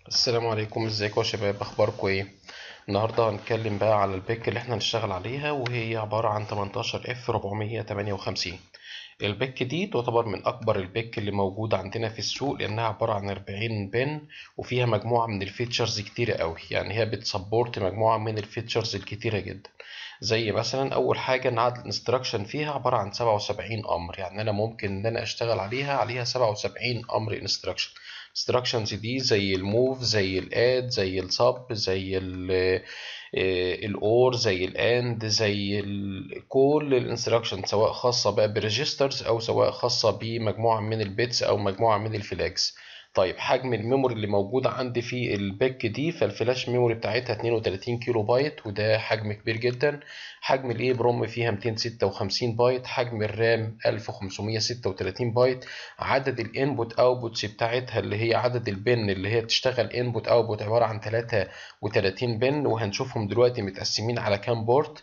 السلام عليكم ازيكم يا شباب اخباركم ايه النهارده هنتكلم بقى على البيك اللي احنا هنشتغل عليها وهي عباره عن 18 اف 458 البيك دي تعتبر من اكبر البيك اللي موجوده عندنا في السوق لانها عباره عن 40 بن وفيها مجموعه من الفيتشرز كتيره قوي يعني هي بتسبورت مجموعه من الفيتشرز الكتيره جدا زي مثلا اول حاجه ان عدد الانستراكشن فيها عباره عن 77 امر يعني انا ممكن ان انا اشتغل عليها عليها 77 امر انستراكشن instructions دي زي الموف زي الاد زي السب زي الاور زي الاند زي كل الانستراكشن سواء خاصه بقى بريجسترز او سواء خاصه بمجموعه من البيتس او مجموعه من الفلاجز طيب حجم الميموري اللي موجود عندي في البيك دي فالفلاش ميموري بتاعتها 32 كيلو بايت وده حجم كبير جدا حجم الاي بروم فيها 256 بايت حجم الرام 1536 بايت عدد الانبوت اوتبوتس بتاعتها اللي هي عدد البن اللي هي تشتغل انبوت اوتبوت عباره عن 33 بن وهنشوفهم دلوقتي متقسمين على كام بورت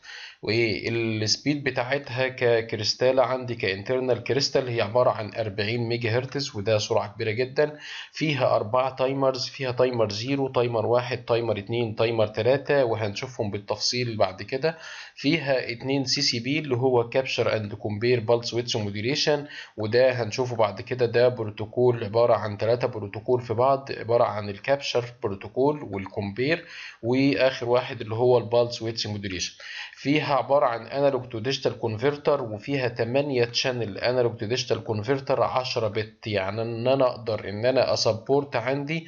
والسبيد بتاعتها ككريستالة عندي كانترنال كريستال هي عبارة عن 40 ميجا هرتز وده سرعة كبيرة جدا فيها أربعة تايمرز فيها تايمر زيرو تايمر واحد تايمر اتنين تايمر تلاتة وهنشوفهم بالتفصيل بعد كده فيها اتنين سي سي بي اللي هو كابشر اند كومبير بالس ويتس موديوليشن وده هنشوفه بعد كده ده بروتوكول عبارة عن تلاتة بروتوكول في بعض عبارة عن الكابشر بروتوكول والكومبير واخر واحد اللي هو البالس ويتس موديوليشن فيها عبارة عن انالوج تو ديجيتال كونفرتر وفيها 8 تشانل انالوج تو ديجيتال كونفرتر 10 بت يعني ان انا اقدر ان انا اسبورت عندي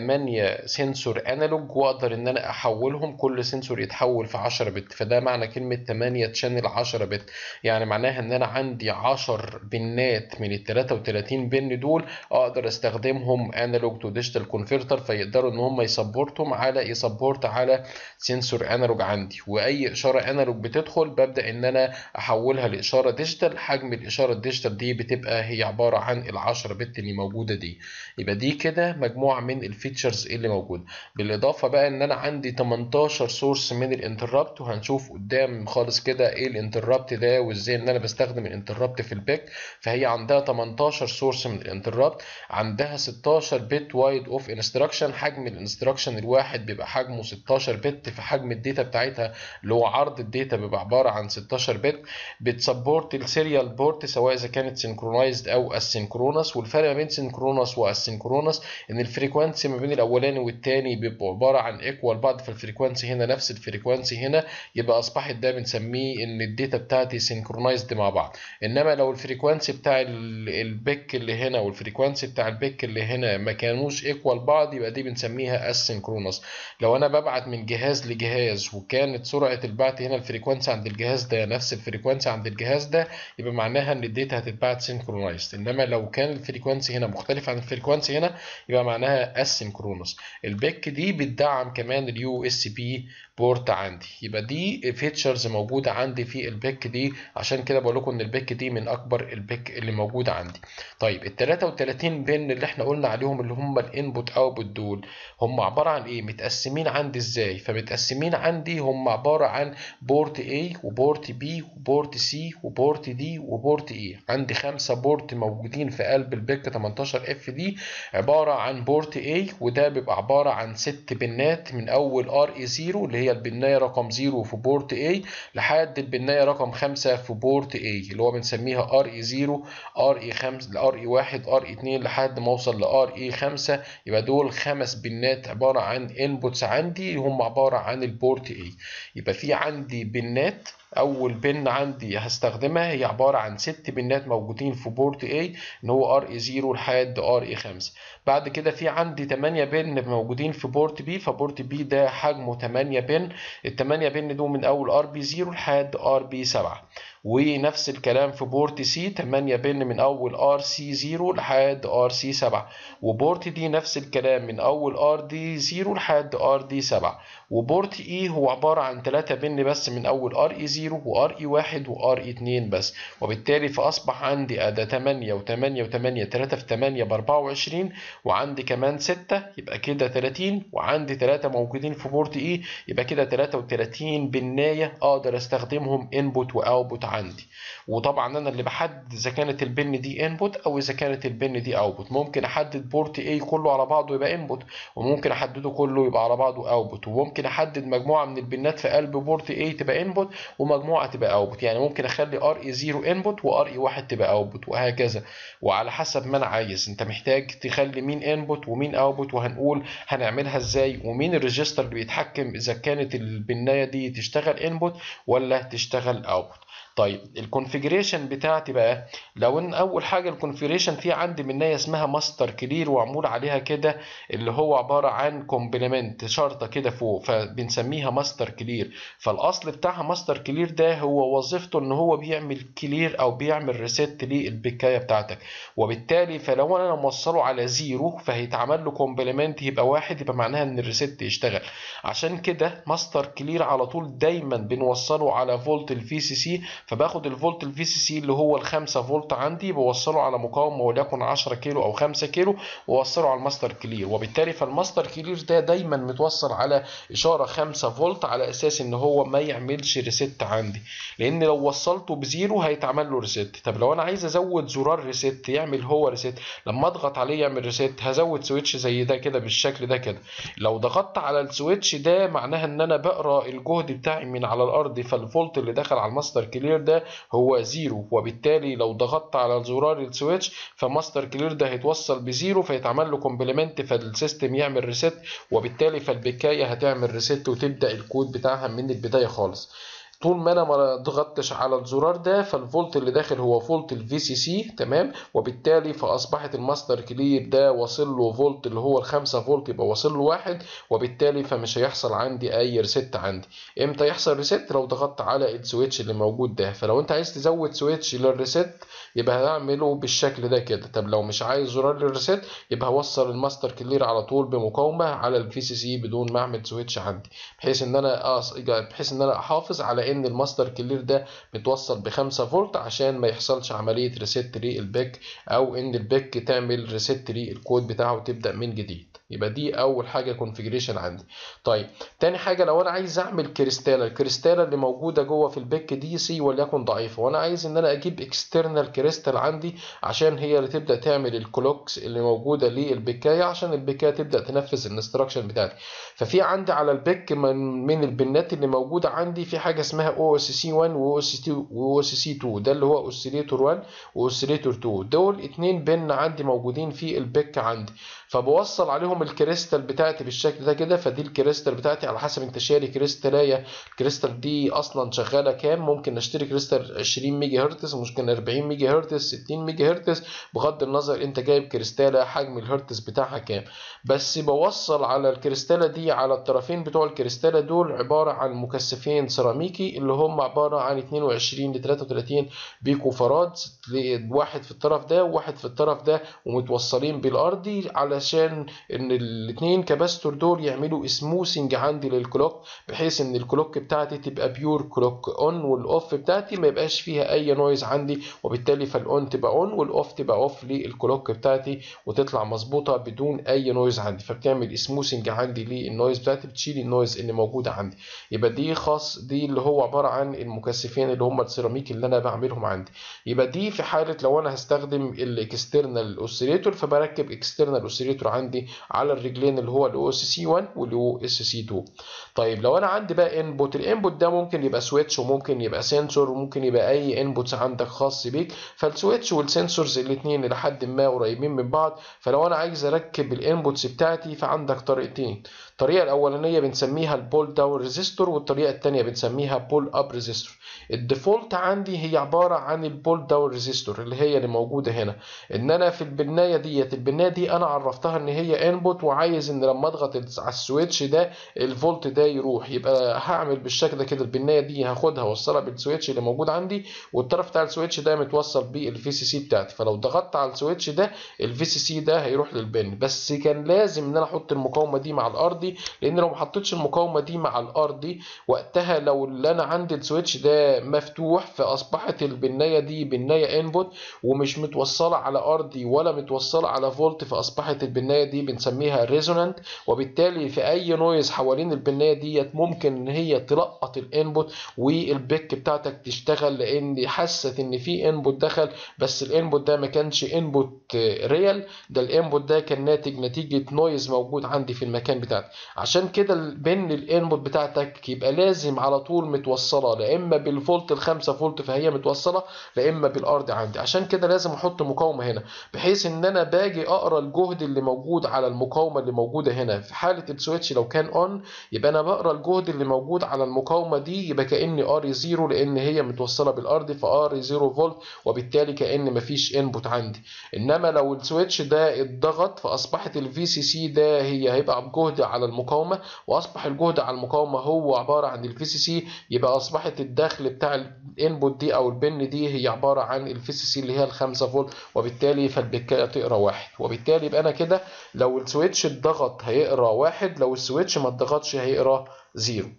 8 سنسور انالوج واقدر ان انا احولهم كل سنسور يتحول في 10 بت فده معنى كلمة 8 تشانل 10 بت يعني معناها ان انا عندي 10 بنات من ال 33 بن دول اقدر استخدمهم انالوج تو ديجيتال كونفرتر فيقدروا ان هم يسبورتهم على يسبورت على سنسور انالوج عندي واي اشاره انالوج بتدخل ببدا ان انا احولها لاشاره ديجيتال حجم الاشاره الديجيتال دي بتبقى هي عباره عن ال10 بت اللي موجوده دي يبقى دي كده مجموعه من الفيتشرز اللي موجوده بالاضافه بقى ان انا عندي 18 سورس من الانتربت وهنشوف قدام خالص كده ايه الانتربت ده وازاي ان انا بستخدم الانتربت في البيك فهي عندها 18 سورس من الانتربت عندها 16 بت وايد اوف انستراكشن حجم الانستراكشن الواحد بيبقى حجمه 16 بت في حجم الداتا بتاعتها اللي هو عرض الداتا بيبقى عباره عن 16 بت بتسبورت السيريال بورت سواء اذا كانت سينكرونايزد او اسينكرونس والفرق ما بين سينكرونس واسينكرونس ان الفريكوانسي ما بين الاولاني والتاني بيبقوا عباره عن ايكوال بعض فالفريكوانسي هنا نفس الفريكوانسي هنا يبقى اصبحت ده بنسميه ان الداتا بتاعتي سينكرونايزد مع بعض انما لو الفريكوانسي بتاع البيك اللي هنا والفريكوانسي بتاع البيك اللي هنا ما كانوش ايكوال بعض يبقى دي بنسميها اسينكرونس لو انا ببعت من جهاز لجهاز وكانت سرعه البعث هنا الفريكوانسي عند الجهاز ده نفس الفريكوانسي عند الجهاز ده يبقى معناها ان الداتا هتتبعت سينكرونايزد انما لو كان الفريكوانسي هنا مختلف عن الفريكوانسي هنا يبقى معناها اسينكرونس البيك دي بتدعم كمان اليو اس بي بورت عندي يبقى دي فيتشرز موجوده عندي في البيك دي عشان كده بقول لكم ان البيك دي من اكبر البيك اللي موجوده عندي طيب ال 33 بن اللي احنا قلنا عليهم اللي هم الانبوت اوتبوت دول هم عباره عن ايه متقسمين عندي ازاي فمتقسمين عندي هم عباره عن بورت A وبورت B وبورت C وبورت D وبورت E عندي خمسه بورت موجودين في قلب البيك 18 اف دي عباره عن بورت A وده بيبقى عباره عن ست بنات من اول RE0 اللي هي البنايه رقم 0 في بورت A لحد البنايه رقم 5 في بورت A اللي هو بنسميها RE0 RE5 RE1 RE2 لحد ما اوصل ل RE5 يبقى دول خمس بنات عباره عن انبوتس عندي هم عباره عن البورت A يبقى في عندي بنات اول بن عندي هستخدمها هي عباره عن ست بنات موجودين في بورت A ان هو ار اي 0 لحد ار اي 5 بعد كده في عندي 8 بن موجودين في بورت B فبورت B ده حجمه 8 بن ال 8 بن دول من اول ار بي 0 لحد ار بي 7 ونفس الكلام في بورت سي 8 بن من اول ار سي 0 لحد ار سي 7 وبورت دي نفس الكلام من اول ار دي 0 لحد ار دي 7 وبورت اي هو عباره عن 3 بن بس من اول ار اي 0 وار اي 1 وار اي 2 بس وبالتالي فاصبح عندي اداه 8 و8 و8 3 في 8 ب 24 وعندي كمان 6 يبقى كده 30 وعندي 3 موجودين في بورت اي يبقى كده 33 بالنايه اقدر استخدمهم انبوت واوتبوت عندي وطبعا انا اللي بحدد اذا كانت البن دي انبوت او اذا كانت البن دي اوتبوت ممكن احدد بورت اي كله على بعضه يبقى انبوت وممكن احدده كله يبقى على بعضه اوتبوت وممكن احدد مجموعه من البنات في قلب بورت اي تبقى انبوت ومجموعه تبقى اوتبوت يعني ممكن اخلي ار اي 0 انبوت وار اي 1 تبقى اوتبوت وهكذا وعلى حسب ما انا عايز انت محتاج تخلي مين انبوت ومين اوتبوت وهنقول هنعملها ازاي ومين الريجستر اللي بيتحكم اذا كانت البنايه دي تشتغل انبوت ولا تشتغل اوتبوت طيب الكونفيجريشن بتاعتي بقى لو ان اول حاجه الكونفيجريشن في عندي منايه اسمها ماستر كلير ومعمول عليها كده اللي هو عباره عن كومبلمنت شرطه كده فوق فبنسميها ماستر كلير فالاصل بتاعها ماستر كلير ده هو وظيفته ان هو بيعمل كلير او بيعمل ريست للبكايه بتاعتك وبالتالي فلو انا موصله على زيرو فهيتعمل له كومبلمنت يبقى واحد يبقى معناها ان الريست يشتغل عشان كده ماستر كلير على طول دايما بنوصله على فولت الفي سي سي فباخد الفولت الفي سي سي اللي هو ال 5 فولت عندي بوصله على مقاومه وليكن 10 كيلو او 5 كيلو واوصله على الماستر كلير وبالتالي فالماستر كلير ده دايما متوصل على اشاره 5 فولت على اساس ان هو ما يعملش ريست عندي لان لو وصلته بزيرو هيتعمل له ريست طب لو انا عايز ازود زرار ريست يعمل هو ريست لما اضغط عليه يعمل ريست هزود سويتش زي ده كده بالشكل ده كده لو ضغطت على السويتش ده معناها ان انا بقرا الجهد بتاعي من على الارض فالفولت اللي دخل على الماستر كلير ده هو زيرو وبالتالي لو ضغطت على زرار السويتش فماستر كلير ده هيتوصل بزيرو فيتعمل له كومبلمنت فالسيستم يعمل ريست وبالتالي فالبكايه هتعمل ريست وتبدا الكود بتاعها من البدايه خالص طول ما انا ما ضغطتش على الزرار ده فالفولت اللي داخل هو فولت الفي سي سي تمام وبالتالي فاصبحت الماستر كلير ده واصل له فولت اللي هو ال 5 فولت يبقى واصل له واحد وبالتالي فمش هيحصل عندي اي ريست عندي امتى يحصل ريست لو ضغطت على السويتش اللي موجود ده فلو انت عايز تزود سويتش للريست يبقى هنعمله بالشكل ده كده طب لو مش عايز زرار للريست يبقى هوصل الماستر كلير على طول بمقاومه على الفي سي سي بدون ما اعمل سويتش عندي بحيث ان انا بحيث ان انا احافظ على ان الماستر كلير ده متوصل ب 5 فولت عشان ما يحصلش عمليه ريست للبيك او ان البيك تعمل ريست للكود بتاعه وتبدا من جديد يبقى دي اول حاجه كونفيجريشن عندي طيب تاني حاجه لو انا عايز اعمل كريستاله الكريستاله اللي موجوده جوه في البيك دي سي وليكن ضعيفه وانا عايز ان انا اجيب اكسترنال كريستال عندي عشان هي اللي تبدا تعمل الكلوكس اللي موجوده للبكايه عشان البكايه تبدا تنفذ الانستراكشن بتاعتي ففي عندي على البيك من, من البنات اللي موجوده عندي في حاجه اسمها او اس سي 1 واو اس سي 2 ده اللي هو اوسيليتور 1 واوسيليتور 2 دول اتنين بن عندي موجودين في البيك عندي فبوصل عليهم الكريستال بتاعتي بالشكل ده كده فدي الكريستال بتاعتي على حسب انت شاري كريستالايه الكريستال دي اصلا شغاله كام ممكن نشتري كريستال 20 ميجا هرتز ممكن 40 ميجا هرتز 60 ميجا هرتز بغض النظر انت جايب كريستاله حجم الهرتز بتاعها كام بس بوصل على الكريستاله دي على الطرفين بتوع الكريستاله دول عباره عن مكثفين سيراميكي اللي هم عباره عن 22 ل 33 بيكو فراد واحد في الطرف ده وواحد في الطرف ده ومتوصلين بالارضي علشان ان الاثنين كاباستور دول يعملوا سموثنج عندي للكلوك بحيث ان الكلوك بتاعتي تبقى بيور كلوك اون والاوف بتاعتي ما يبقاش فيها اي نويز عندي وبالتالي فالاون تبقى اون والاوف تبقى اوف للكلوك بتاعتي وتطلع مظبوطه بدون اي نويز عندي فبتعمل سموثنج عندي للنويز بتاعتي بتشيل النويز اللي موجوده عندي يبقى دي خاص دي اللي هو عباره عن المكثفين اللي هم السيراميك اللي انا بعملهم عندي يبقى دي في حاله لو انا هستخدم الاكسترنال اوسيليتور فبركب اكسترنال اوسيليتور عندي على الرجلين اللي هو الاو اس سي 1 والاو اس سي 2 طيب لو انا عندي بقى انبوت الانبوت ده ممكن يبقى سويتش وممكن يبقى سنسور وممكن يبقى اي انبوتس عندك خاص بيك فالسويتش والسنسورز الاثنين لحد ما قريبين من بعض فلو انا عايز اركب الانبوتس بتاعتي فعندك طريقتين الطريقه الاولانيه بنسميها البول داون ريزيستور والطريقه الثانيه بنسميها بول اب ريزيستور الديفولت عندي هي عباره عن البول داون ريزيستور اللي هي اللي موجوده هنا ان انا في البنايه ديت البنايه دي انا عرفتها ان هي انبوت وعايز ان لما اضغط على السويتش ده الفولت ده يروح يبقى هعمل بالشكل ده كده البنايه دي هاخدها اوصلها بالسويتش اللي موجود عندي والطرف بتاع السويتش ده متوصل بالفي سي سي بتاعتي فلو ضغطت على السويتش ده الفي سي سي ده هيروح للبن بس كان لازم ان انا احط المقاومه دي مع الارضي لان لو ما حطيتش المقاومه دي مع الارضي وقتها لو اللي انا عندي السويتش ده مفتوح فاصبحت البنايه دي بنايه انبوت ومش متوصله على ارضي ولا متوصله على فولت فاصبحت البنايه دي بنسميها ريزونانت وبالتالي في اي نويز حوالين البنايه ديت ممكن ان هي تلقط الانبوت والبيك بتاعتك تشتغل لان حست ان في انبوت دخل بس الانبوت ده ما كانش انبوت ريال ده الانبوت ده كان ناتج نتيجه نويز موجود عندي في المكان بتاعتي عشان كده البن الانبوت بتاعتك يبقى لازم على طول متوصله لا اما بالفولت ال 5 فولت فهي متوصله لا اما بالارض عندي عشان كده لازم احط مقاومه هنا بحيث ان انا باجي اقرا الجهد اللي موجود على المقاومه اللي موجوده هنا في حاله السويتش لو كان اون يبقى انا بقرا الجهد اللي موجود على المقاومه دي يبقى كاني ار 0 لان هي متوصله بالارض فار 0 فولت وبالتالي كان مفيش انبوت عندي انما لو السويتش ده اتضغط فاصبحت الفي سي سي ده هي هيبقى بجهد على المقاومه واصبح الجهد على المقاومه هو عباره عن الفي سي سي يبقى اصبحت الدخل بتاع الانبوت دي او البن دي هي عباره عن الفي سي سي اللي هي ال 5 فولت وبالتالي فالبكايه تقرا واحد وبالتالي يبقى انا كده لو السويتش اتضغط هيقرا واحد لو السويتش ما اتضغطش هيقرا زيرو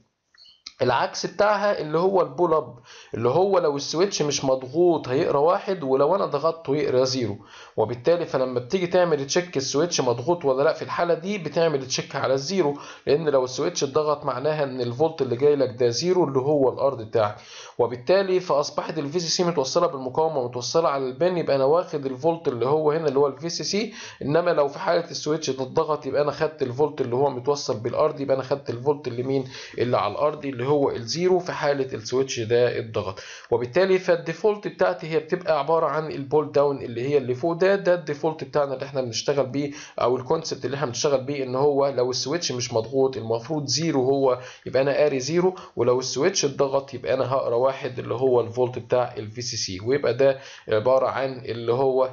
العكس بتاعها اللي هو البول اب اللي هو لو السويتش مش مضغوط هيقرا واحد ولو انا ضغطته يقرا زيرو وبالتالي فلما بتيجي تعمل تشيك السويتش مضغوط ولا لا في الحاله دي بتعمل تشيك على الزيرو لان لو السويتش اتضغط معناها ان الفولت اللي جاي لك ده زيرو اللي هو الارض بتاعك وبالتالي فاصبحت الفي سي سي متوصله بالمقاومه متوصله على البن يبقى انا واخد الفولت اللي هو هنا اللي هو الفي سي سي انما لو في حاله السويتش اتضغط يبقى انا خدت الفولت اللي هو متوصل بالارض يبقى انا خدت الفولت اللي مين اللي على الارض اللي هو الزيرو في حاله السويتش ده اتضغط وبالتالي فالديفولت بتاعتي هي بتبقى عباره عن البول داون اللي هي اللي فوق ده ده الديفولت بتاعنا اللي احنا بنشتغل بيه او الكونسبت اللي احنا بنشتغل بيه ان هو لو السويتش مش مضغوط المفروض زيرو هو يبقى انا قاري زيرو ولو السويتش اتضغط يبقى انا هقرا واحد اللي هو الفولت بتاع الفي سي سي ويبقى ده عباره عن اللي هو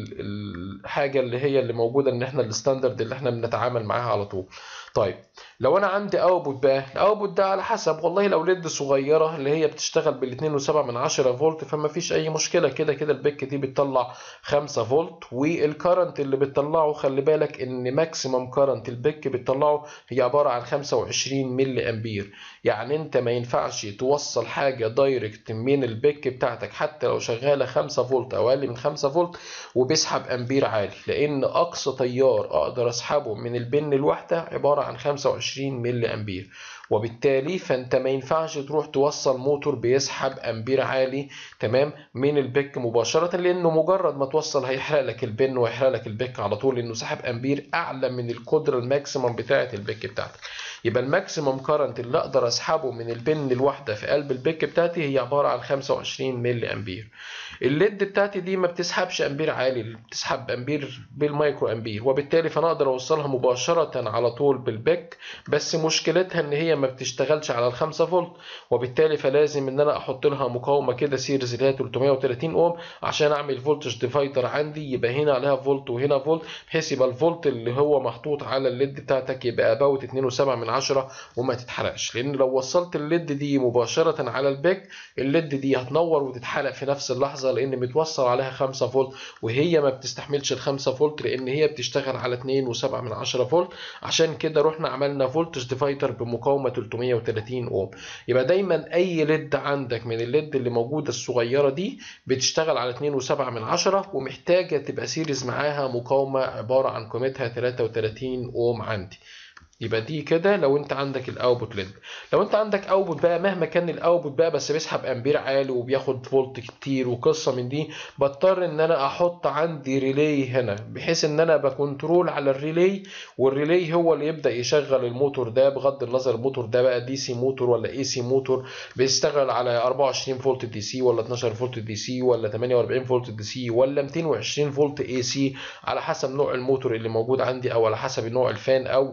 الحاجه اللي هي اللي موجوده ان احنا الستاندرد اللي احنا بنتعامل معاها على طول طيب لو انا عندي اوتبوت بقى الاوتبوت ده على حسب والله لو ليد صغيره اللي هي بتشتغل بال 2.7 من 10 فولت فما فيش اي مشكله كده كده البيك دي بتطلع 5 فولت والكرنت اللي بتطلعه خلي بالك ان ماكسيمم كرنت البيك بتطلعه هي عباره عن 25 ملي امبير يعني انت ما ينفعش توصل حاجه دايركت من البيك بتاعتك حتى لو شغاله 5 فولت او اقل من 5 فولت وبيسحب امبير عالي لان اقصى تيار اقدر اسحبه من البن الواحده عباره عن 25 ملي امبير وبالتالي فانت ما ينفعش تروح توصل موتور بيسحب امبير عالي تمام من البيك مباشره لانه مجرد ما توصل هيحرق لك البن ويحرق لك البيك على طول لانه سحب امبير اعلى من القدره الماكسيمم بتاعه البيك بتاعتك يبقى الماكسيمم كارنت اللي اقدر اسحبه من البن الواحده في قلب البيك بتاعتي هي عباره عن 25 ملي امبير الليد بتاعتي دي ما بتسحبش امبير عالي بتسحب امبير بالمايكرو امبير وبالتالي فانا اقدر اوصلها مباشره على طول بالبيك بس مشكلتها ان هي ما بتشتغلش على ال 5 فولت وبالتالي فلازم ان انا احط لها مقاومه كده سيريز اللي هي 330 اوم عشان اعمل فولتج ديفايدر عندي يبقى هنا عليها فولت وهنا فولت بحيث يبقى الفولت اللي هو محطوط على الليد بتاعتك يبقى اباوت 2.7 من 10 وما تتحرقش لان لو وصلت الليد دي مباشره على البيك الليد دي هتنور وتتحرق في نفس اللحظه لان متوصل عليها 5 فولت وهي ما بتستحملش ال 5 فولت لان هي بتشتغل على 2.7 من 10 فولت عشان كده رحنا عملنا فولتج ديفايدر بمقاومه 330 اوم يبقى دايما اي ليد عندك من الليد اللي موجوده الصغيره دي بتشتغل على 2.7 من 10 ومحتاجه تبقى سيريز معاها مقاومه عباره عن قيمتها 33 اوم عندي يبقى دي كده لو انت عندك الاوتبوت ليد لو انت عندك اوتبوت بقى مهما كان الاوتبوت بقى بس بيسحب امبير عالي وبياخد فولت كتير وقصه من دي بضطر ان انا احط عندي ريلي هنا بحيث ان انا بكنترول على الريلي والريلي هو اللي يبدا يشغل الموتور ده بغض النظر الموتور ده بقى دي سي موتور ولا اي سي موتور بيشتغل على 24 فولت دي سي ولا 12 فولت دي سي ولا 48 فولت دي سي ولا 220 فولت اي سي على حسب نوع الموتور اللي موجود عندي او على حسب نوع الفان او اي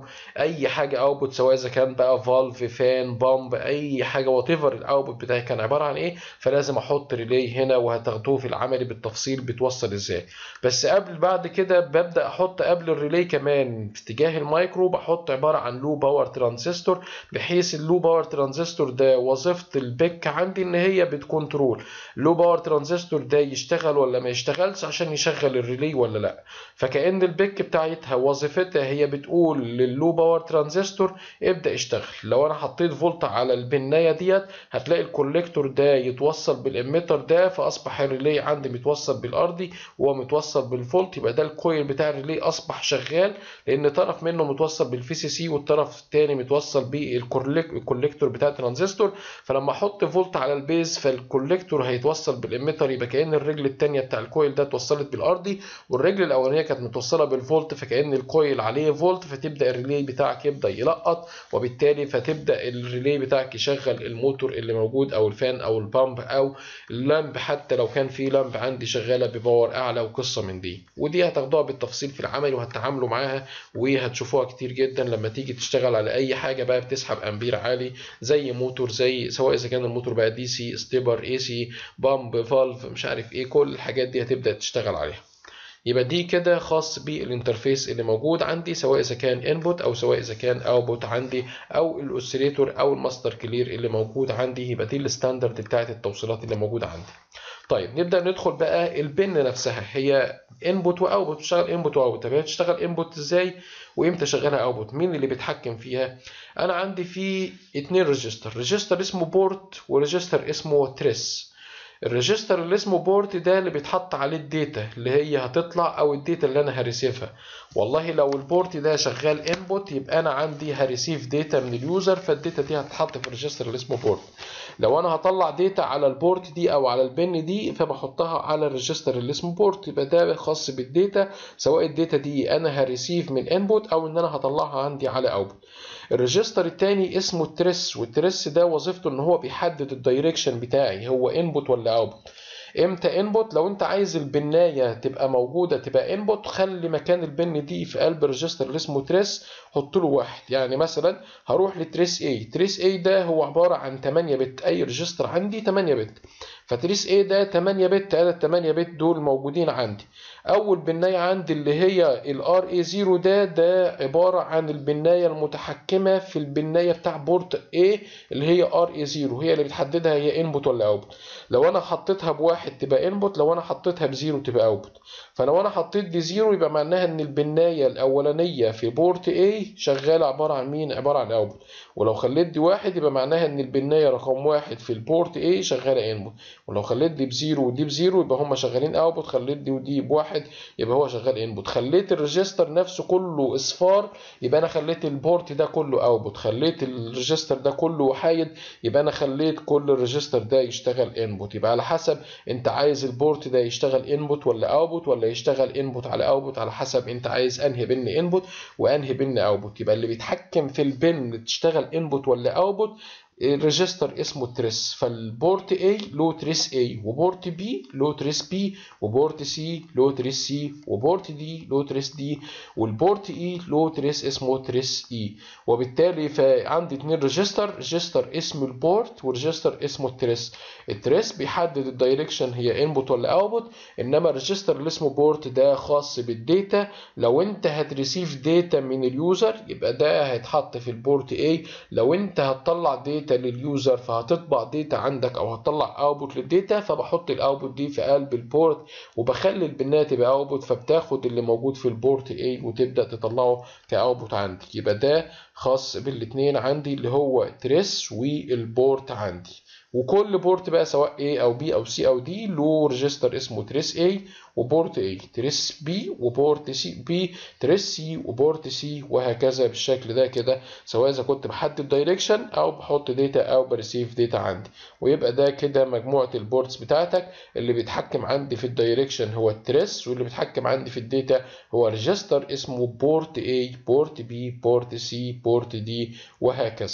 اي حاجه اوتبوت سواء اذا كان بقى فالف فان بامب اي حاجه وات ايفر الاوتبوت بتاعي كان عباره عن ايه فلازم احط ريلي هنا وهتاخدوه في العملي بالتفصيل بتوصل ازاي بس قبل بعد كده ببدا احط قبل الريلي كمان في اتجاه المايكرو بحط عباره عن لو باور ترانزستور بحيث اللو باور ترانزستور ده وظيفه البيك عندي ان هي بتكنترول اللو باور ترانزستور ده يشتغل ولا ما يشتغلش عشان يشغل الريلي ولا لا فكأن البيك بتاعتها وظيفتها هي بتقول لللو باور ترانزستور ابدأ اشتغل لو انا حطيت فولت على البناية ديت هتلاقي الكوليكتور ده يتوصل بالاميتر ده فاصبح الريلي عندي متوصل بالارضي وهو متوصل بالفولت يبقى ده الكويل بتاع الريلي اصبح شغال لان طرف منه متوصل بالفي سي سي والطرف الثاني متوصل بالكوليكتور بتاع الترانزستور فلما احط فولت على البيز فالكوليكتور هيتوصل بالاميتر يبقى كأن الرجل الثانيه بتاع الكويل ده اتوصلت بالارضي والرجل الاولانيه كانت متوصله بالفولت فكأن الكويل عليه فولت فتبدا الريلي بتاعك يبدا يلقط وبالتالي فتبدا الريلي بتاعك يشغل الموتور اللي موجود او الفان او البامب او اللامب حتى لو كان في لامب عندي شغاله بباور اعلى وقصه من دي ودي هتاخدوها بالتفصيل في العمل وهتتعاملوا معاها وهتشوفوها كتير جدا لما تيجي تشتغل على اي حاجه بقى بتسحب امبير عالي زي موتور زي سواء اذا كان الموتور بقى دي سي ستيبر اي سي بامب فالف مش عارف ايه كل الحاجات دي هتبدا تشتغل عليها يبقى دي كده خاص بالانترفيس اللي موجود عندي سواء اذا كان انبوت او سواء اذا كان اوتبوت عندي او الاوسيليتور او الماستر كلير اللي موجود عندي يبقى دي الستاندرد بتاعت التوصيلات اللي موجوده عندي طيب نبدا ندخل بقى البن نفسها هي انبوت واوتبوت بتشتغل انبوت واوتبوت طب هي بتشتغل انبوت ازاي وامتى شغالها اوتبوت مين اللي بيتحكم فيها انا عندي في اتنين ريجستر ريجستر اسمه بورت وريجستر اسمه تريس الريجستر اللي اسمه بورت ده اللي بيتحط عليه الداتا اللي هي هتطلع او الداتا اللي انا هريسيفها والله لو البورت ده شغال انبوت يبقى انا عندي هريسيف داتا من اليوزر فالداتا دي هتتحط في الريجستر اللي اسمه بورت لو انا هطلع داتا على البورت دي او على البن دي فبحطها على الريجستر اللي اسمه بورت يبقى ده خاص بالداتا سواء الداتا دي انا هريسيف من انبوت او ان انا هطلعها عندي على اوتبوت الريجستر التاني اسمه التريس والتريس ده وظيفته ان هو بيحدد الدايركشن بتاعي هو انبوت ولا اوتبوت امتى انبوت لو انت عايز البنايه تبقى موجوده تبقى انبوت خلي مكان البن دي في قلب الريجستر اللي اسمه تريس حط له واحد يعني مثلا هروح لتريس A تريس A ده هو عباره عن 8 بت اي ريجستر عندي 8 بت فتريس A ده 8 بت انا ال 8 بت دول موجودين عندي اول بنايه عندي اللي هي الار اي 0 ده ده عباره عن البنايه المتحكمه في البنايه بتاع بورت A اللي هي ار اي 0 هي اللي بتحددها هي انبوت ولا اوتبوت لو انا حطيتها بواحد تبقى انبوت لو انا حطيتها بزيرو تبقى اوتبوت فلو انا حطيت دي زيرو يبقى معناها ان البنايه الاولانيه في بورت A شغاله عباره عن مين عباره عن اوتبوت ولو خليت دي واحد يبقى معناها ان البنايه رقم واحد في البورت A شغاله انبوت ولو خليت دي بزيرو ودي بزيرو يبقى هم شغالين اوتبوت خليت دي ودي بواحد يبقى هو شغال انبوت خليت الريجستر نفسه كله اصفار يبقى انا خليت البورت ده كله اوتبوت خليت الريجستر ده كله وحايد يبقى انا خليت كل الريجستر ده يشتغل انبوت يبقى على حسب انت عايز البورت ده يشتغل انبوت ولا اوتبوت ولا يشتغل انبوت على اوتبوت على حسب انت عايز انهي بن انبوت وانهي بن اوتبوت يبقى اللي بيتحكم في البن تشتغل انبوت ولا اوتبوت الريجستر اسمه تريس فالبورت A له تريس A وبورت B له تريس B وبورت C له تريس C وبورت D له تريس D والبورت E له تريس اسمه تريس E وبالتالي فعندي اتنين ريجستر ريجستر اسمه البورت وريجستر اسمه التريس التريس بيحدد الدايركشن هي انبوت ولا اوتبوت انما الريجستر اللي اسمه بورت ده خاص بالداتا لو انت هتريسيف داتا من اليوزر يبقى ده هيتحط في البورت A لو انت هتطلع داتا لليوزر فهتطبع داتا عندك او هتطلع اوتبوت للداتا فبحط الاوتبوت دي في قلب البورت وبخلي البنايه تبقى اوتبوت فبتاخد اللي موجود في البورت A وتبدا تطلعه كاوتبوت عندك يبقى ده خاص بالاثنين عندي اللي هو تريس والبورت عندي وكل بورت بقى سواء A أو B أو C أو D له ريجستر اسمه تريس A وبورت A تريس B وبورت C B تريس C وبورت C وهكذا بالشكل ده كده سواء إذا كنت بحدد دايركشن أو بحط داتا أو بريسيف داتا عندي ويبقى ده كده مجموعة البورتس بتاعتك اللي بيتحكم عندي في الدايركشن هو التريس واللي بيتحكم عندي في الداتا هو ريجستر اسمه بورت A بورت B بورت C بورت D وهكذا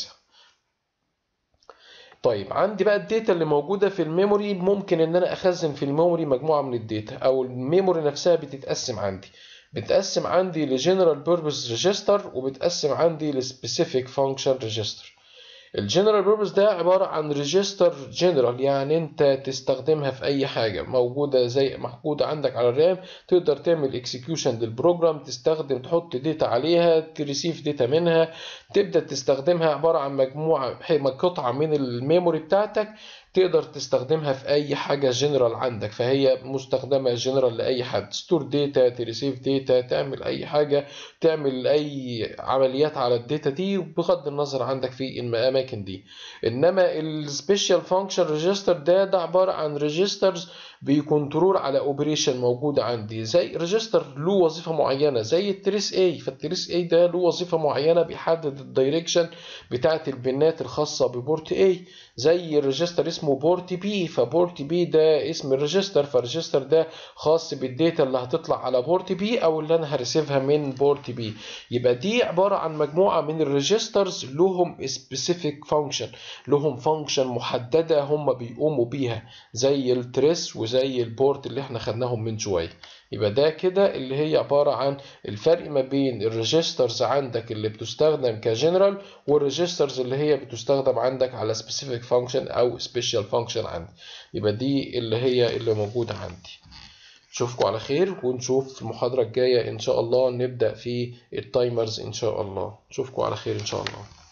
طيب عندي بقى الداتا اللي موجودة في الميموري ممكن ان انا اخزن في الميموري مجموعة من الداتا او الميموري نفسها بتتقسم عندي بتقسم عندي لجنرال بيربز ريجستر وبتقسم عندي لسبيسيفيك فانكشن ريجستر الجنرال بيربز ده عبارة عن ريجستر جنرال يعني انت تستخدمها في اي حاجة موجودة زي موجودة عندك على الرام تقدر تعمل اكسكيوشن للبروجرام تستخدم تحط داتا عليها تريسيف داتا منها تبدأ تستخدمها عبارة عن مجموعة قطعة من الميموري بتاعتك تقدر تستخدمها في اي حاجه جنرال عندك فهي مستخدمه جنرال لاي حد ستور داتا تريسيف داتا تعمل اي حاجه تعمل اي عمليات على الداتا دي بغض النظر عندك في الاماكن دي انما السبيشال فانكشن ريجستر ده ده عباره عن ريجسترز بيكنترول على اوبريشن موجوده عندي زي ريجستر له وظيفه معينه زي التريس اي فالتريس اي ده له وظيفه معينه بيحدد الدايركشن بتاعه البنات الخاصه ببورت اي زي الريجستر اسمه بورت بي فبورت بي ده اسم الريجستر فالريجستر ده خاص بالداتا اللي هتطلع على بورت بي او اللي انا هرسيفها من بورت بي يبقى دي عباره عن مجموعه من الريجسترز لهم سبيسيفيك فانكشن لهم فانكشن محدده هم بيقوموا بيها زي التريس وزي البورت اللي احنا خدناهم من شويه يبقى ده كده اللي هي عبارة عن الفرق ما بين الريجسترز عندك اللي بتستخدم كجنرال والريجسترز اللي هي بتستخدم عندك على سبيسيفيك فانكشن او سبيشال فانكشن عندي يبقى دي اللي هي اللي موجودة عندي اشوفكم على خير ونشوف في المحاضرة الجاية ان شاء الله نبدأ في التايمرز ان شاء الله اشوفكم على خير ان شاء الله